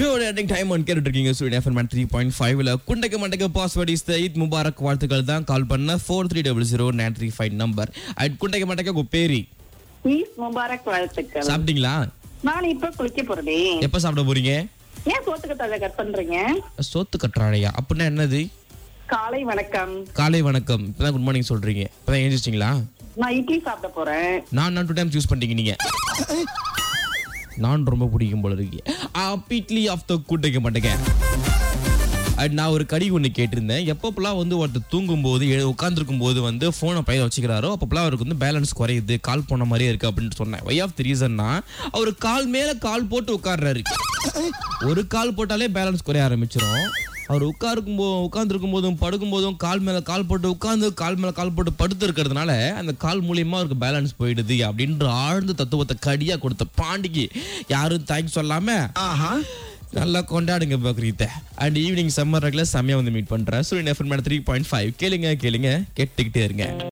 show ending time one கேட்டு இருக்கீங்க studio FM three point ஃபைவ்ல குண்டக்க மண்டக்க பாஸ்வேர்ட் இஸ் த ஈத் முபாரக் வாழ்த்துக்கள் தான் கால் பண்ண four three double zero nine three five number at குண்டக்க மண்டக்க குப்பேரி ஈஸ் முபாரக் வாழ்த்துக்கள் சாப்பிட்டீங்களா நான் இப்ப குளிக்க போறதே எப்ப சாப்பிட போறீங்க ஏன் சோத்துக்கு தலை கட் பண்றீங்க சோத்து கட்டுறாழையா அப்படின்னா என்னது காலை வணக்கம் காலை வணக்கம் இப்பதான் குட் மார்னிங் சொல்றீங்க இப்பதான் எழுந்திரிச்சிங்களா நான் இட்லி சாப்பிட போறேன் நான் நான் டூ டைம் சூஸ் பண்ணிட்டீங்க நீங்க நான் ரொம்ப பிடிக்கும் போல இருக்கு அப்பீட்லி ஆஃப் த கூட்டைக்க மாட்டேங்க அண்ட் நான் ஒரு கடி ஒன்று கேட்டிருந்தேன் எப்பப்பெல்லாம் வந்து ஒருத்தர் தூங்கும்போது உட்காந்துருக்கும் போது வந்து ஃபோனை பையில வச்சுக்கிறாரோ அப்பப்பெல்லாம் அவருக்கு வந்து பேலன்ஸ் குறையுது கால் போன மாதிரியே இருக்கு அப்படின்னு சொன்னேன் வை ஆஃப் தி ரீசன்னா அவர் கால் மேல கால் போட்டு உட்கார்றாரு ஒரு கால் போட்டாலே பேலன்ஸ் குறைய ஆரம்பிச்சிரும் அவர் உட்காருக்கும் போ உட்காந்துருக்கும் போதும் படுக்கும் போதும் கால் மேல கால் போட்டு உட்காந்து கால் மேல கால் போட்டு படுத்து இருக்கிறதுனால அந்த கால் மூலியமா அவருக்கு பேலன்ஸ் போயிடுது அப்படின்ற ஆழ்ந்த தத்துவத்தை கடியா கொடுத்த பாண்டிக்கு யாரும் தேங்க்ஸ் சொல்லாம நல்லா கொண்டாடுங்க பக்ரீத்தை அண்ட் ஈவினிங் சம்மர் ரெகுலர் செம்மையா வந்து மீட் பண்றேன் சூரியன் எஃப்எம் த்ரீ பாயிண்ட் ஃபைவ் கேளுங்க கேளுங்க கேட்டுக்கிட்டே இருங்க